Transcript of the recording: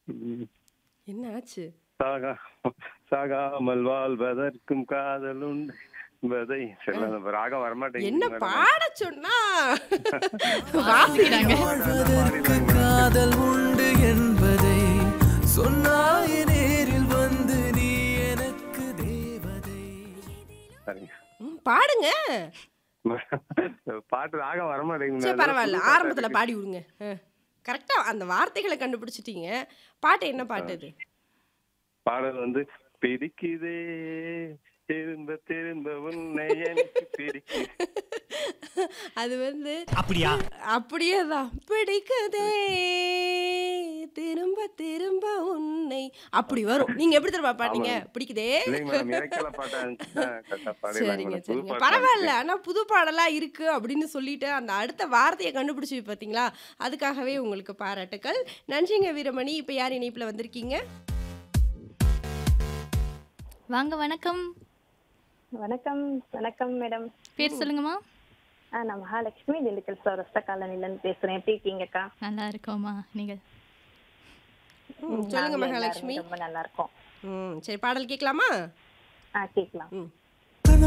ம். என்ன ஆச்சு சாகா சாகாமல் வாழ்வதற்கும் காதல் உண்டு என்பதை சரி, அந்த ராகம் வரமாட்டேங்குது என்ன மேடம். பாட சொன்னா வாசிக்கிறாங்க வாழ்வதற்கு காதல் உண்டு என்பதை சொன்னாய நேரில் வந்து நீ எனக்கு தேவதை சரிங்க ம், பாடுங்க பாட்டு ராகம் வரமாட்டேங்குது சரி மேடம். பரவாயில்ல புது ஆரம்பத்துல பாட்டா பாடி விடுங்க கரெக்டா அந்த வார்த்தைகளை கண்டுபிடிச்சிட்டீங்க பாட்டு என்ன பாட்டு இது இருக்கு. பாடல் வந்து பிடிக்குதே திரும்ப திரும்ப உன்னை எனக்கு பிடிக்குது அது வந்து அப்படியா அப்படியே தான் பிடிக்குதே திரும்ப திரும்ப உன்னை அப்படி வரும் நீங்க எப்படி தெரியுமா பாட்டீங்க ஆமாங்க. பிடிக்குதே இல்லைங்க மேடம் இடைக்கால பாட்டா இருந்துச்சுன்னா கரெக்டா பாடிடலாங்க சரிங்க மேடம். புது சரிங்க பாட்டு பரவாயில்ல ஆனா புது பாடலா இருக்கு அப்படின்னு சொல்லிட்டு அந்த அடுத்த வார்த்தையை கண்டுபிடிச்சு பாத்தீங்களா அதுக்காகவே உங்களுக்கு பாராட்டுக்கள் நன்றிங்க வீரமணி இப்ப யார் இணைப்புல வந்திருக்கீங்க வாங்க வணக்கம் வணக்கம் வணக்கம் மேடம் பேர் சொல்லுங்கம்மா ஆ நான் மகாலட்சுமி திண்டுக்கல் சௌரஸ்த காலனிலேருந்து பேசுறேன் எப்படி இருக்கீங்கக்கா நல்லா இருக்கோம்மா நீங்கள் ம், சொல்லுங்க நாங்களும் மகாலட்சுமி எல்லாருமே ரொம்ப நல்லா இருக்கோம் ம் சரி பாடல் கேட்கலாமா ஆ கேட்கலாம் ம்